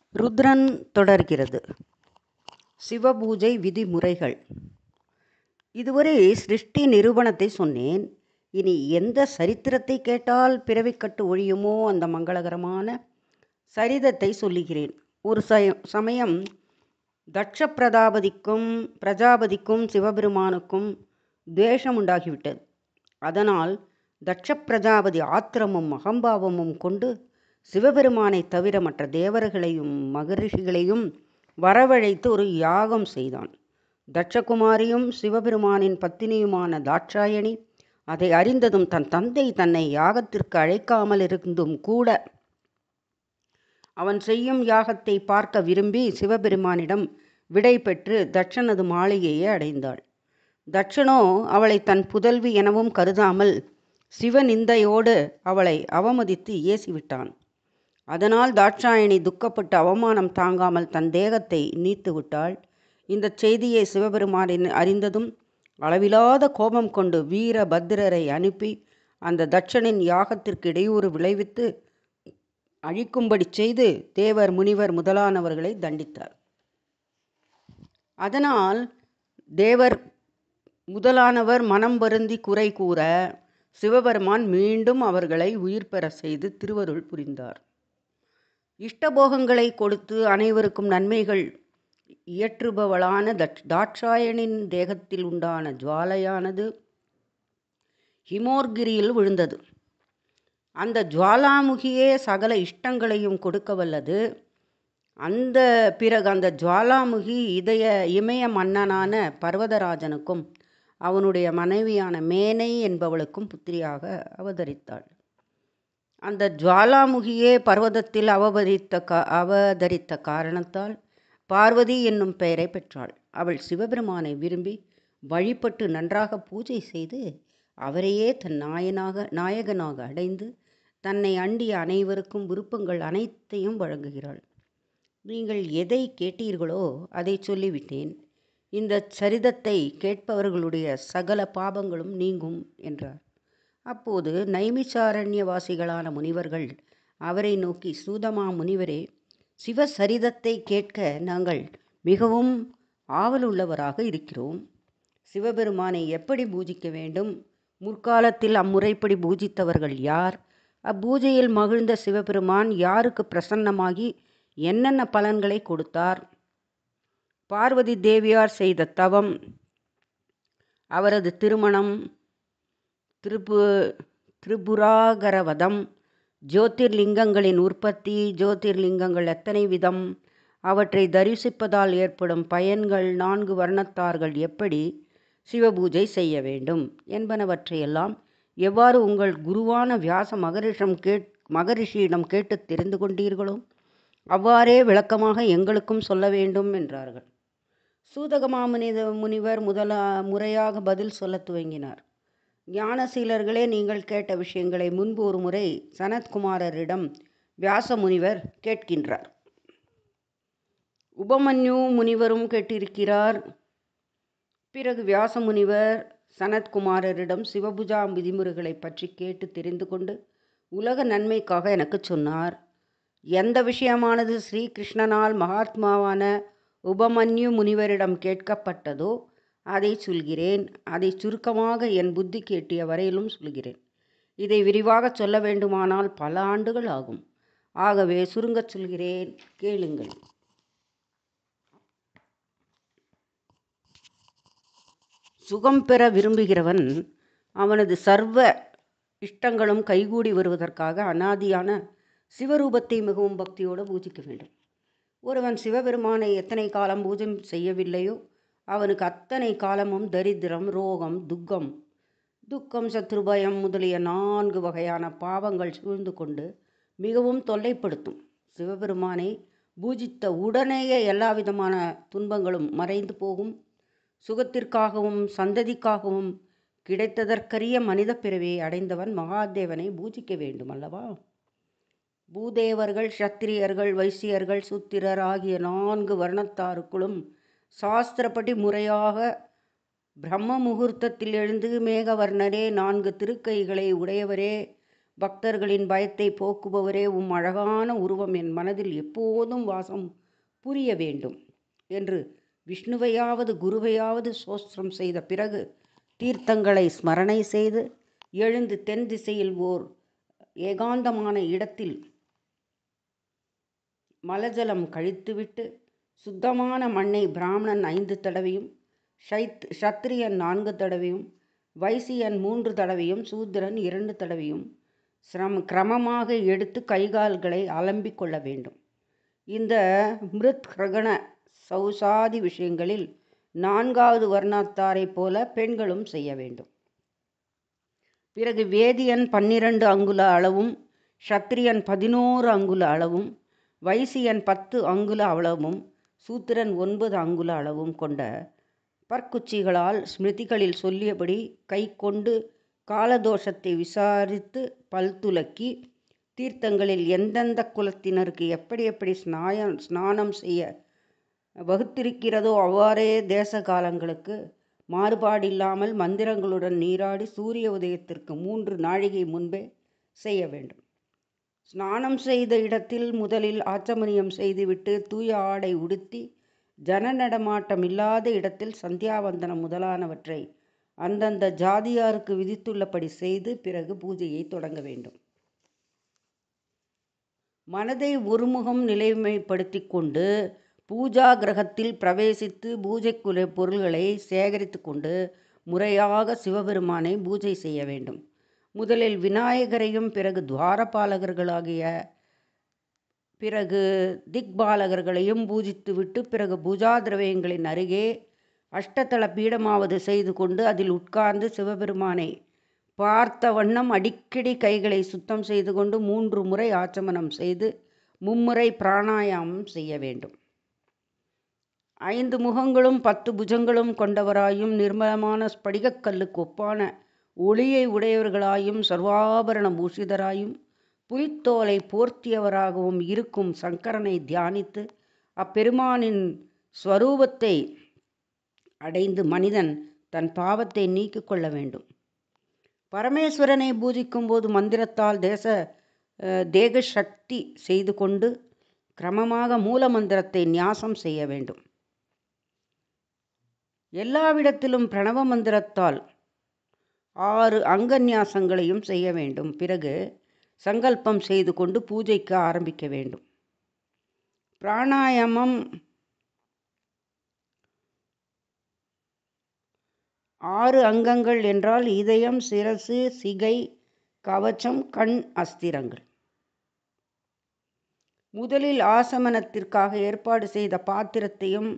ருத்ரன் தொடர்கிறது சிவபூஜை விதிமுறைகள் இதுவரை சிருஷ்டி நிரூபணத்தை சொன்னேன் இனி எந்த சரித்திரத்தை கேட்டால் பிறவிக்கட்டு ஒழியுமோ அந்த மங்களகரமான சரிதத்தை சொல்லுகிறேன் ஒரு சய சமயம் தட்ச பிரதாபதிக்கும் பிரஜாபதிக்கும் சிவபெருமானுக்கும் துவேஷம் உண்டாகிவிட்டது அதனால் தட்ச பிரஜாபதி ஆத்திரமும் அகம்பாவமும் கொண்டு சிவபெருமானை தவிர மற்ற தேவர்களையும் மகரிஷிகளையும் வரவழைத்து ஒரு யாகம் செய்தான் தட்சகுமாரியும் சிவபெருமானின் பத்தினியுமான தாட்சாயணி அதை அறிந்ததும் தன் தந்தை தன்னை யாகத்திற்கு அழைக்காமல் இருந்தும் கூட அவன் செய்யும் யாகத்தை பார்க்க விரும்பி சிவபெருமானிடம் விடை பெற்று தட்சனது மாளிகையை அடைந்தாள் தட்சனோ அவளை தன் புதல்வி எனவும் கருதாமல் சிவநிந்தையோடு அவளை அவமதித்து ஏசிவிட்டான் அதனால் தாட்சாயணி துக்கப்பட்டு அவமானம் தாங்காமல் தன் தேகத்தை நீத்து விட்டாள் இந்த செய்தியை சிவபெருமானின் அறிந்ததும் அளவிலாத கோபம் கொண்டு வீரபத்திரரை அனுப்பி அந்த தட்சனின் யாகத்திற்கு இடையூறு விளைவித்து அழிக்கும்படி செய்து தேவர் முனிவர் முதலானவர்களை தண்டித்தார் அதனால் தேவர் முதலானவர் மனம் வருந்தி குறை கூற சிவபெருமான் மீண்டும் அவர்களை உயிர் பெற செய்து திருவருள் புரிந்தார் இஷ்டபோகங்களை கொடுத்து அனைவருக்கும் நன்மைகள் இயற்றுபவளான தட் தாட்சாயனின் தேகத்தில் உண்டான ஜுவாலையானது ஹிமோர்கிரியில் விழுந்தது அந்த ஜுவாலாமுகியே சகல இஷ்டங்களையும் கொடுக்க வல்லது அந்த பிறகு அந்த ஜுவாலாமுகி இதய இமய மன்னனான பர்வதராஜனுக்கும் அவனுடைய மனைவியான மேனை என்பவளுக்கும் புத்திரியாக அவதரித்தாள் அந்த ஜுவாலாமுகியே பர்வதத்தில் அவதரித்த கா அவதரித்த காரணத்தால் பார்வதி என்னும் பெயரை பெற்றாள் அவள் சிவபெருமானை விரும்பி வழிபட்டு நன்றாக பூஜை செய்து அவரையே தன் நாயனாக நாயகனாக அடைந்து தன்னை அண்டிய அனைவருக்கும் விருப்பங்கள் அனைத்தையும் வழங்குகிறாள் நீங்கள் எதை கேட்டீர்களோ அதை சொல்லிவிட்டேன் இந்த சரிதத்தை கேட்பவர்களுடைய சகல பாபங்களும் நீங்கும் என்றார் அப்போது நைமிசாரண்யவாசிகளான முனிவர்கள் அவரை நோக்கி சூதமா முனிவரே சிவசரிதத்தை கேட்க நாங்கள் மிகவும் ஆவலுள்ளவராக இருக்கிறோம் சிவபெருமானை எப்படி பூஜிக்க வேண்டும் முற்காலத்தில் அம்முறைப்படி பூஜித்தவர்கள் யார் அப்பூஜையில் மகிழ்ந்த சிவபெருமான் யாருக்கு பிரசன்னமாகி என்னென்ன பலன்களை கொடுத்தார் பார்வதி தேவியார் செய்த தவம் அவரது திருமணம் திரிபு திரிபுராகரவதம் ஜோதிர்லிங்கங்களின் உற்பத்தி ஜோதிர்லிங்கங்கள் எத்தனை விதம் அவற்றை தரிசிப்பதால் ஏற்படும் பயன்கள் நான்கு வர்ணத்தார்கள் எப்படி சிவபூஜை செய்ய வேண்டும் என்பனவற்றையெல்லாம் எவ்வாறு உங்கள் குருவான வியாச மகரிஷம் கேட் மகரிஷியிடம் கேட்டு தெரிந்து கொண்டீர்களோ அவ்வாறே விளக்கமாக எங்களுக்கும் சொல்ல வேண்டும் என்றார்கள் சூதகமாமுனித முனிவர் முதல முறையாக பதில் சொல்ல துவங்கினார் ஞானசீலர்களே நீங்கள் கேட்ட விஷயங்களை முன்பு ஒரு முறை சனத்குமாரரிடம் வியாச முனிவர் கேட்கின்றார் உபமன்யு முனிவரும் கேட்டிருக்கிறார் பிறகு வியாச முனிவர் சனத்குமாரரிடம் சிவபுஜா விதிமுறைகளை பற்றி கேட்டு தெரிந்து கொண்டு உலக நன்மைக்காக எனக்கு சொன்னார் எந்த விஷயமானது ஸ்ரீகிருஷ்ணனால் மகாத்மாவான உபமன்யு முனிவரிடம் கேட்கப்பட்டதோ அதை சொல்கிறேன் அதை சுருக்கமாக என் புத்தி கேட்டிய வரையிலும் சொல்கிறேன் இதை விரிவாக சொல்ல வேண்டுமானால் பல ஆண்டுகள் ஆகும் ஆகவே சுருங்கச் சொல்கிறேன் கேளுங்கள் சுகம் பெற விரும்புகிறவன் அவனது சர்வ இஷ்டங்களும் கைகூடி வருவதற்காக அனாதியான சிவரூபத்தை மிகவும் பக்தியோடு பூஜிக்க வேண்டும் ஒருவன் சிவபெருமானை எத்தனை காலம் பூஜை செய்யவில்லையோ அவனுக்கு அத்தனை காலமும் தரித்திரம் ரோகம் துக்கம் துக்கம் சத்ருபயம் முதலிய நான்கு வகையான பாவங்கள் சூழ்ந்து கொண்டு மிகவும் தொல்லைப்படுத்தும் சிவபெருமானை பூஜித்த உடனேயே எல்லா விதமான துன்பங்களும் மறைந்து போகும் சுகத்திற்காகவும் சந்ததிக்காகவும் கிடைத்ததற்கரிய மனித பிறவியை அடைந்தவன் மகாதேவனை பூஜிக்க வேண்டும் அல்லவா பூதேவர்கள் சத்திரியர்கள் வைசியர்கள் சுத்திரர் ஆகிய நான்கு வர்ணத்தாருக்குள்ளும் சாஸ்திரப்படி முறையாக பிரம்ம முகூர்த்தத்தில் எழுந்து மேகவர்ணரே நான்கு திருக்கைகளை உடையவரே பக்தர்களின் பயத்தை போக்குபவரே உம் அழகான உருவம் என் மனதில் எப்போதும் வாசம் புரிய வேண்டும் என்று விஷ்ணுவையாவது குருவையாவது சோஸ்திரம் செய்த பிறகு தீர்த்தங்களை ஸ்மரணை செய்து எழுந்து தென் திசையில் ஓர் ஏகாந்தமான இடத்தில் மலஜலம் கழித்துவிட்டு சுத்தமான மண்ணை பிராமணன் ஐந்து தடவையும் ஷைத் ஷத்திரியன் நான்கு தடவையும் வைசியன் மூன்று தடவையும் சூத்திரன் இரண்டு தடவையும் சிரம் கிரமமாக எடுத்து கைகால்களை அலம்பிக் கொள்ள வேண்டும் இந்த மிருத் கிரகண சௌசாதி விஷயங்களில் நான்காவது வர்ணத்தாரைப் போல பெண்களும் செய்ய வேண்டும் பிறகு வேதியன் பன்னிரண்டு அங்குல அளவும் ஷத்திரியன் பதினோரு அங்குல அளவும் வைசியன் பத்து அங்குல அளவும் சூத்திரன் ஒன்பது அங்குல அளவும் கொண்ட பற்குச்சிகளால் ஸ்மிருதிகளில் சொல்லியபடி கை கொண்டு காலதோஷத்தை விசாரித்து பல் துலக்கி தீர்த்தங்களில் எந்தெந்த குலத்தினருக்கு எப்படி எப்படி ஸ்நாய ஸ்நானம் செய்ய வகுத்திருக்கிறதோ அவ்வாறே தேச காலங்களுக்கு மாறுபாடில்லாமல் மந்திரங்களுடன் நீராடி சூரிய உதயத்திற்கு மூன்று நாழிகை முன்பே செய்ய வேண்டும் ஸ்நானம் செய்த இடத்தில் முதலில் ஆச்சமனியம் செய்துவிட்டு தூய ஆடை உடுத்தி ஜன நடமாட்டம் இல்லாத இடத்தில் சந்தியாவந்தனம் முதலானவற்றை அந்தந்த ஜாதியாருக்கு விதித்துள்ளபடி செய்து பிறகு பூஜையை தொடங்க வேண்டும் மனதை ஒருமுகம் நிலைமைப்படுத்தி கொண்டு பூஜா கிரகத்தில் பிரவேசித்து பூஜைக்குரிய பொருள்களை சேகரித்து கொண்டு முறையாக சிவபெருமானை பூஜை செய்ய வேண்டும் முதலில் விநாயகரையும் பிறகு துவாரபாலகர்களாகிய பிறகு திக்பாலகர்களையும் பூஜித்துவிட்டு பிறகு பூஜா திரவியங்களின் அருகே அஷ்டதள பீடமாவது செய்து கொண்டு அதில் உட்கார்ந்து சிவபெருமானை பார்த்த வண்ணம் அடிக்கடி கைகளை சுத்தம் செய்து கொண்டு மூன்று முறை ஆச்சமனம் செய்து மும்முறை பிராணாயாமம் செய்ய வேண்டும் ஐந்து முகங்களும் பத்து புஜங்களும் கொண்டவராயும் நிர்மலமான ஸ்படிகக்கல்லுக்கு ஒப்பான ஒளியை உடையவர்களாயும் சர்வாபரண பூஷிதராயும் புலித்தோலை போர்த்தியவராகவும் இருக்கும் சங்கரனை தியானித்து அப்பெருமானின் ஸ்வரூபத்தை அடைந்து மனிதன் தன் பாவத்தை நீக்கிக் கொள்ள வேண்டும் பரமேஸ்வரனை பூஜிக்கும் போது மந்திரத்தால் தேச தேக சக்தி செய்து கொண்டு கிரமமாக மூல மந்திரத்தை நியாசம் செய்ய வேண்டும் எல்லாவிடத்திலும் பிரணவ மந்திரத்தால் ஆறு அங்கநியாசங்களையும் செய்ய வேண்டும் பிறகு சங்கல்பம் செய்து கொண்டு பூஜைக்கு ஆரம்பிக்க வேண்டும் பிராணாயாமம் ஆறு அங்கங்கள் என்றால் இதயம் சிரசு சிகை கவச்சம் கண் அஸ்திரங்கள் முதலில் ஆசமனத்திற்காக ஏற்பாடு செய்த பாத்திரத்தையும்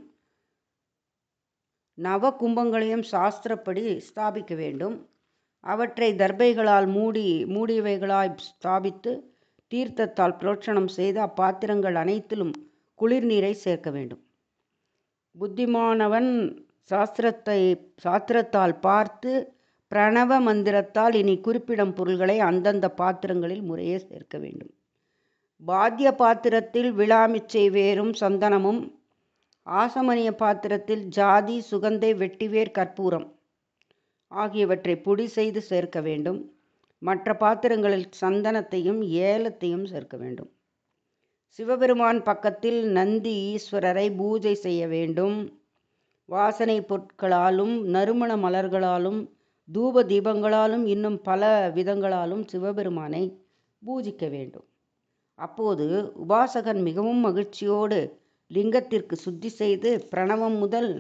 நவ கும்பங்களையும் சாஸ்திரப்படி ஸ்தாபிக்க வேண்டும் அவற்றை தர்பைகளால் மூடி மூடியவைகளாய் ஸ்தாபித்து தீர்த்தத்தால் புரோட்சணம் செய்து அப்பாத்திரங்கள் அனைத்திலும் குளிர்நீரை சேர்க்க வேண்டும் புத்திமானவன் சாஸ்திரத்தை சாஸ்திரத்தால் பார்த்து பிரணவ மந்திரத்தால் இனி குறிப்பிடும் பொருள்களை அந்தந்த பாத்திரங்களில் முறையே சேர்க்க வேண்டும் பாத்திய பாத்திரத்தில் விழாமிச்சை வேரும் சந்தனமும் ஆசமனிய பாத்திரத்தில் ஜாதி சுகந்தை வெட்டிவேர் கற்பூரம் ஆகியவற்றை பொடி செய்து சேர்க்க வேண்டும் மற்ற பாத்திரங்களில் சந்தனத்தையும் ஏலத்தையும் சேர்க்க வேண்டும் சிவபெருமான் பக்கத்தில் நந்தி ஈஸ்வரரை பூஜை செய்ய வேண்டும் வாசனை பொருட்களாலும் நறுமண மலர்களாலும் தூப தீபங்களாலும் இன்னும் பல விதங்களாலும் சிவபெருமானை பூஜிக்க வேண்டும் அப்போது உபாசகன் மிகவும் மகிழ்ச்சியோடு லிங்கத்திற்கு சுத்தி செய்து பிரணவம் முதல்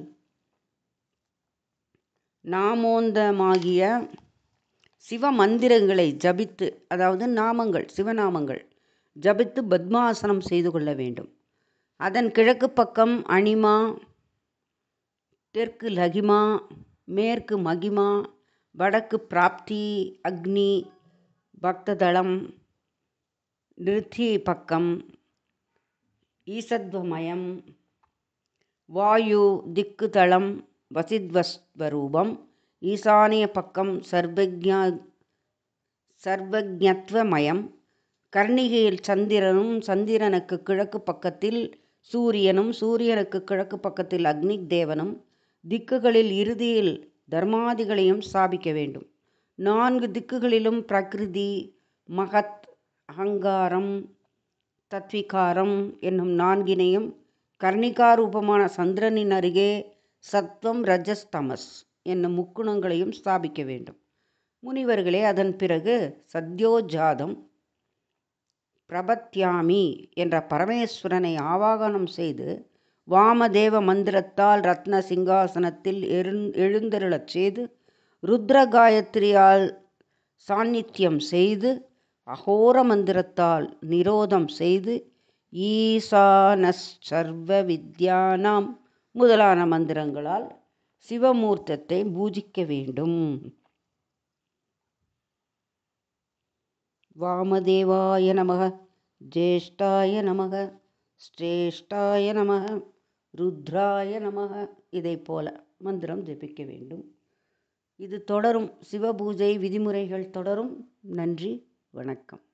நாமோந்தமாகிய சிவ மந்திரங்களை ஜபித்து அதாவது நாமங்கள் சிவநாமங்கள் ஜபித்து பத்மாசனம் செய்து கொள்ள வேண்டும் அதன் கிழக்கு பக்கம் அனிமா தெற்கு லகிமா மேற்கு மகிமா வடக்கு பிராப்தி அக்னி பக்ததளம் நிருத்தி பக்கம் ஈசத்வமயம் வாயு திக்கு தளம் வசித்வஸ்வரூபம் ஈசானிய பக்கம் சர்வஜா சர்வஜத்வமயம் கர்ணிகையில் சந்திரனும் சந்திரனுக்கு கிழக்கு பக்கத்தில் சூரியனும் சூரியனுக்கு கிழக்கு பக்கத்தில் அக்னி தேவனும் திக்குகளில் இறுதியில் தர்மாதிகளையும் ஸ்தாபிக்க வேண்டும் நான்கு திக்குகளிலும் பிரகிருதி மகத் அகங்காரம் தத்விகாரம் என்னும் நான்கினையும் கர்ணிகாரூபமான சந்திரனின் அருகே சத்வம் ரஜஸ் தமஸ் என்னும் முக்குணங்களையும் ஸ்தாபிக்க வேண்டும் முனிவர்களே அதன் பிறகு சத்யோஜாதம் பிரபத்யாமி என்ற பரமேஸ்வரனை ஆவாகனம் செய்து வாமதேவ மந்திரத்தால் ரத்ன சிங்காசனத்தில் எழுந்தருளச் செய்து ருத்ர காயத்ரியால் சாநித்தியம் செய்து அகோர மந்திரத்தால் நிரோதம் செய்து ஈசானஸ் சர்வ வித்யானாம் முதலான மந்திரங்களால் சிவமூர்த்தத்தை பூஜிக்க வேண்டும் வாமதேவாய நமக ஜேஷ்டாய நமக ஸ்ரேஷ்டாய நமக ருத்ராய நமக இதை போல மந்திரம் ஜெபிக்க வேண்டும் இது தொடரும் சிவபூஜை விதிமுறைகள் தொடரும் நன்றி வணக்கம்